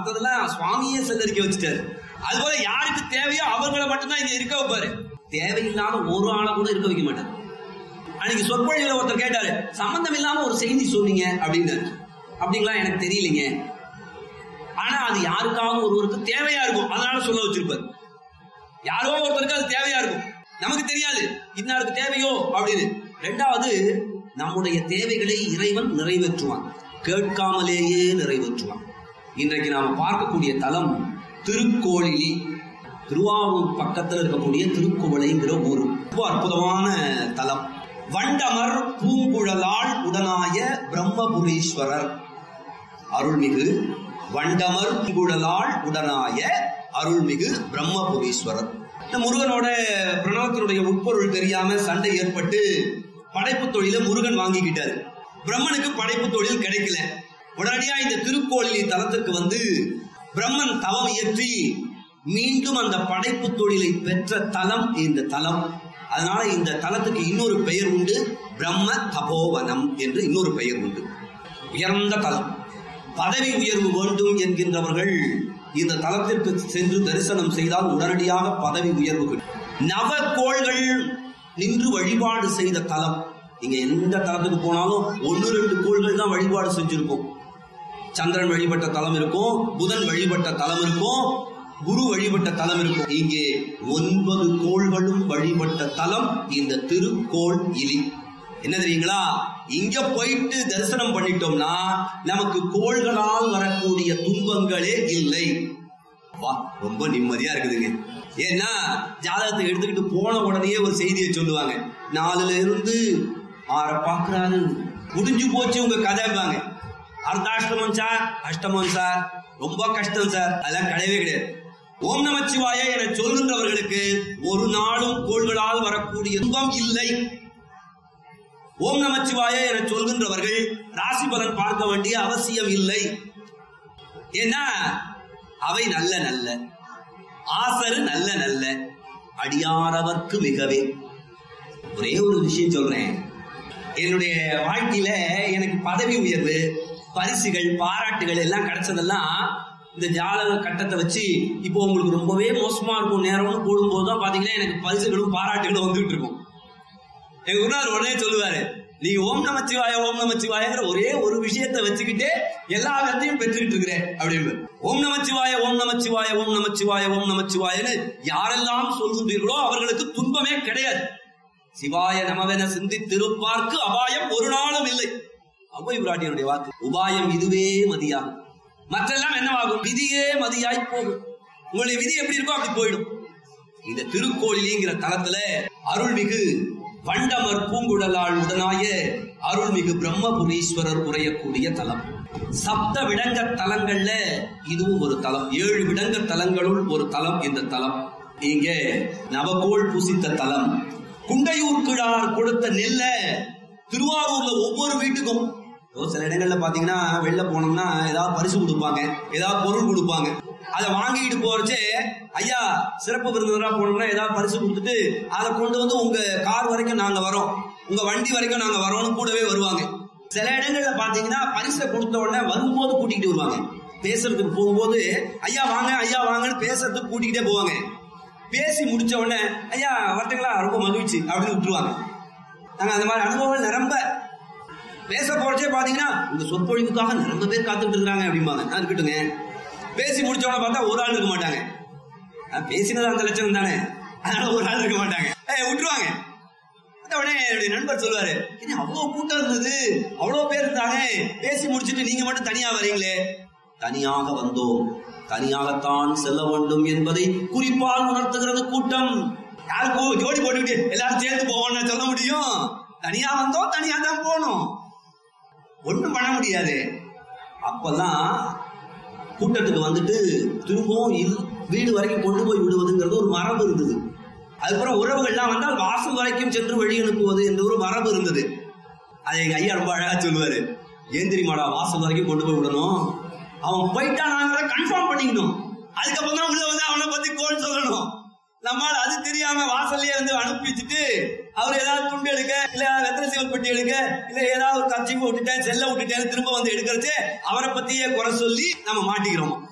மத்ததெல்லாம் சுவாமியே செல்லரிக்க வச்சுட்டாரு அதுபோல யாருக்கு தேவையோ அவங்கள மட்டும்தான் இங்க இருக்க வைப்பாரு தேவையில்லாத ஒரு ஆளை கூட இருக்க வைக்க மாட்டாரு அன்னைக்கு சொற்பொழிவுல ஒருத்தர் கேட்டாரு சம்பந்தம் இல்லாம ஒரு செய்தி சொன்னீங்க அப்படின்னு அப்படிங்களா எனக்கு தெரியலீங்க ஆனா அது யாருக்காவது ஒருவருக்கு தேவையா இருக்கும் அதனால சொல்ல வச்சிருப்பாரு யாரோ ஒருத்தருக்கு அது தேவையா இருக்கும் நமக்கு தெரியாது இன்னாருக்கு தேவையோ அப்படின்னு ரெண்டாவது நம்முடைய தேவைகளை இறைவன் நிறைவேற்றுவான் கேட்காமலேயே நிறைவேற்றுவான் இன்றைக்கு நாம பார்க்கக்கூடிய தலம் திருக்கோளிலி திருவாரூர் பக்கத்துல இருக்கக்கூடிய திருக்குவளைங்கிற ஊர் ரொம்ப அற்புதமான தலம் வண்டமர் பூங்குழலாள் உடனாய பிரம்மபுரீஸ்வரர் அருள்மிகு வண்டமர் பூங்குழலாள் உடனாய அருள்மிகு பிரம்மபுரீஸ்வரர் இந்த முருகனோட பிரணவத்தினுடைய உட்பொருள் தெரியாம சண்டை ஏற்பட்டு படைப்பு தொழில முருகன் வாங்கிக்கிட்டாரு பிரம்மனுக்கு படைப்பு தொழில் கிடைக்கல உடனடியா இந்த திருக்கோளிலி தலத்திற்கு வந்து பிரம்மன் தவம் இயற்றி மீண்டும் அந்த படைப்பு தொழிலை பெற்ற தலம் இந்த தலம் அதனால இந்த தலத்துக்கு இன்னொரு பெயர் உண்டு பிரம்ம தபோவனம் என்று இன்னொரு பெயர் உண்டு உயர்ந்த தலம் பதவி உயர்வு வேண்டும் என்கின்றவர்கள் இந்த தலத்திற்கு சென்று தரிசனம் செய்தால் உடனடியாக பதவி உயர்வு கிடைக்கும். நவகோள்கள் நின்று வழிபாடு செய்த தலம் நீங்க எந்த தலத்துக்கு போனாலும் ஒன்னு ரெண்டு கோள்கள் தான் வழிபாடு செஞ்சிருக்கும் சந்திரன் வழிபட்ட தலம் இருக்கும் புதன் வழிபட்ட தலம் இருக்கும் குரு வழிபட்ட தலம் இருக்கும் இங்கே ஒன்பது கோள்களும் வழிபட்ட தலம் இந்த திருக்கோள் இலி என்ன தெரியுங்களா இங்க போயிட்டு தரிசனம் பண்ணிட்டோம்னா நமக்கு கோள்களால் வரக்கூடிய துன்பங்களே இல்லை வா ரொம்ப நிம்மதியா இருக்குதுங்க ஏன்னா ஜாதகத்தை எடுத்துக்கிட்டு போன உடனே ஒரு செய்தியை சொல்லுவாங்க நாலுல இருந்து ஆற பாக்குறாரு முடிஞ்சு போச்சு உங்க கதைப்பாங்க அர்த்தாஷ்டமம் சார் அஷ்டமம் சார் ரொம்ப கஷ்டம் சார் அதெல்லாம் கிடையவே கிடையாது ஓம் நமச்சிவாய என சொல்கின்றவர்களுக்கு ஒரு நாளும் கோள்களால் வரக்கூடிய துன்பம் இல்லை ஓம் நமச்சிவாய என சொல்கின்றவர்கள் ராசி பலன் பார்க்க வேண்டிய அவசியம் இல்லை ஏன்னா அவை நல்ல நல்ல ஆசரு நல்ல நல்ல அடியாரவர்க்கு மிகவே ஒரே ஒரு விஷயம் சொல்றேன் என்னுடைய வாழ்க்கையில எனக்கு பதவி உயர்வு பரிசுகள் பாராட்டுகள் எல்லாம் கிடைச்சதெல்லாம் இந்த ஜாதக கட்டத்தை வச்சு இப்போ உங்களுக்கு ரொம்பவே மோசமா இருக்கும் நேரம்னு போடும்போது தான் பாத்தீங்கன்னா எனக்கு பரிசுகளும் பாராட்டுகளும் வந்துட்டு இருக்கும் எங்க குருநாதர் உடனே சொல்லுவாரு நீ ஓம் நமச்சிவாய ஓம் நமச்சிவாயங்கிற ஒரே ஒரு விஷயத்தை வச்சுக்கிட்டே எல்லா விதத்தையும் பெற்றுக்கிட்டு இருக்கிற அப்படின்னு ஓம் நமச்சிவாய ஓம் நமச்சிவாய ஓம் நமச்சிவாய ஓம் நமச்சிவாயன்னு யாரெல்லாம் சொல்கின்றீர்களோ அவர்களுக்கு துன்பமே கிடையாது சிவாய நமவென சிந்தித்திருப்பார்க்கு அபாயம் ஒரு நாளும் இல்லை அவ்வை பிராட்டியனுடைய வாக்கு உபாயம் இதுவே மதியாகும் மற்றெல்லாம் என்னவாகும் விதியே மதியாய் போகும் உங்களுடைய விதி எப்படி இருக்கோ அப்படி போயிடும் இந்த திருக்கோயிலிங்கிற தலத்துல அருள்மிகு வண்டமர் பூங்குழலாள் உடனாய அருள்மிகு பிரம்மபுரீஸ்வரர் உரையக்கூடிய தலம் சப்த விடங்க தலங்கள்ல இதுவும் ஒரு தலம் ஏழு விடங்க தலங்களுள் ஒரு தலம் இந்த தலம் இங்க நவகோள் பூசித்த தலம் குண்டையூர் கிழார் கொடுத்த நெல்ல திருவாரூர்ல ஒவ்வொரு வீட்டுக்கும் இப்போ சில இடங்கள்ல பாத்தீங்கன்னா வெளில போனோம்னா ஏதாவது பரிசு கொடுப்பாங்க ஏதாவது பொருள் கொடுப்பாங்க அதை வாங்கிட்டு போறச்சே ஐயா சிறப்பு விருந்தினரா போனோம்னா ஏதாவது பரிசு கொடுத்துட்டு அதை கொண்டு வந்து உங்க கார் வரைக்கும் நாங்க வரோம் உங்க வண்டி வரைக்கும் நாங்க வரோம்னு கூடவே வருவாங்க சில இடங்கள்ல பாத்தீங்கன்னா பரிசை கொடுத்த உடனே வரும்போது கூட்டிகிட்டு வருவாங்க பேசுறதுக்கு போகும்போது ஐயா வாங்க ஐயா வாங்கன்னு பேசுறதுக்கு கூட்டிகிட்டே போவாங்க பேசி முடிச்ச உடனே ஐயா வரட்டுங்களா ரொம்ப மகிழ்ச்சி அப்படின்னு விட்டுருவாங்க நாங்க அந்த மாதிரி அனுபவங்கள் நிரம்ப பேச போறச்சே பாத்தீங்கன்னா உங்க சொற்பொழிவுக்காக நிரம்ப பேர் காத்துட்டு இருக்காங்க அப்படிம்பாங்க நான் இருக்கட்டுங்க பேசி முடிச்சவன பார்த்தா ஒரு ஆள் இருக்க மாட்டாங்க நான் பேசினது அந்த லட்சணம் தானே அதனால ஒரு ஆள் இருக்க மாட்டாங்க ஏய் விட்டுருவாங்க அந்த உடனே என்னுடைய நண்பர் சொல்லுவாரு என்ன அவ்வளவு கூட்டம் இருந்தது அவ்வளவு பேர் இருந்தாங்க பேசி முடிச்சிட்டு நீங்க மட்டும் தனியா வரீங்களே தனியாக வந்தோம் தனியாகத்தான் செல்ல வேண்டும் என்பதை குறிப்பால் உணர்த்துகிறது கூட்டம் யாருக்கும் ஜோடி போட்டுக்கிட்டு எல்லாரும் சேர்ந்து போவோம்னு சொல்ல முடியும் தனியா வந்தோம் தனியா தான் போகணும் ஒண்ணும் பண்ண முடியாது அப்பதான் கூட்டத்துக்கு வந்துட்டு திரும்பவும் இல்- வீடு வரைக்கும் கொண்டு போய் விடுவதுங்கிறது ஒரு மரபு இருந்தது அதுக்கப்புறம் உறவுகள்லாம் வந்தால் வாசல் வரைக்கும் சென்று வழி அனுப்புவது என்ற ஒரு மரபு இருந்தது அதை எங்க ஐயா ரொம்ப அழகா சொல்லுவாரு ஏன் தெரியுமாடா வாசல் வரைக்கும் கொண்டு போய் விடணும் அவன் போயிட்டானாங்கிறத கன்ஃபார்ம் பண்ணிக்கணும் அதுக்கப்புறம் தான் உள்ள வந்து அவனை பத்தி கோல் சொல்லணும் நம்மால அது தெரியாம வாசல்லயே வந்து அனுப்பி வச்சுட்டு அவர் ஏதாவது துண்டு எடுக்க இல்ல வெத்தலை சிவல் பெட்டி எடுக்க இல்ல ஏதாவது ஒரு கட்சி விட்டுட்டேன் செல்ல விட்டுட்டேன் திரும்ப வந்து எடுக்கிறச்சு அவரை பத்தியே குறை சொல்லி நம்ம மாட்டிக்கிறோம்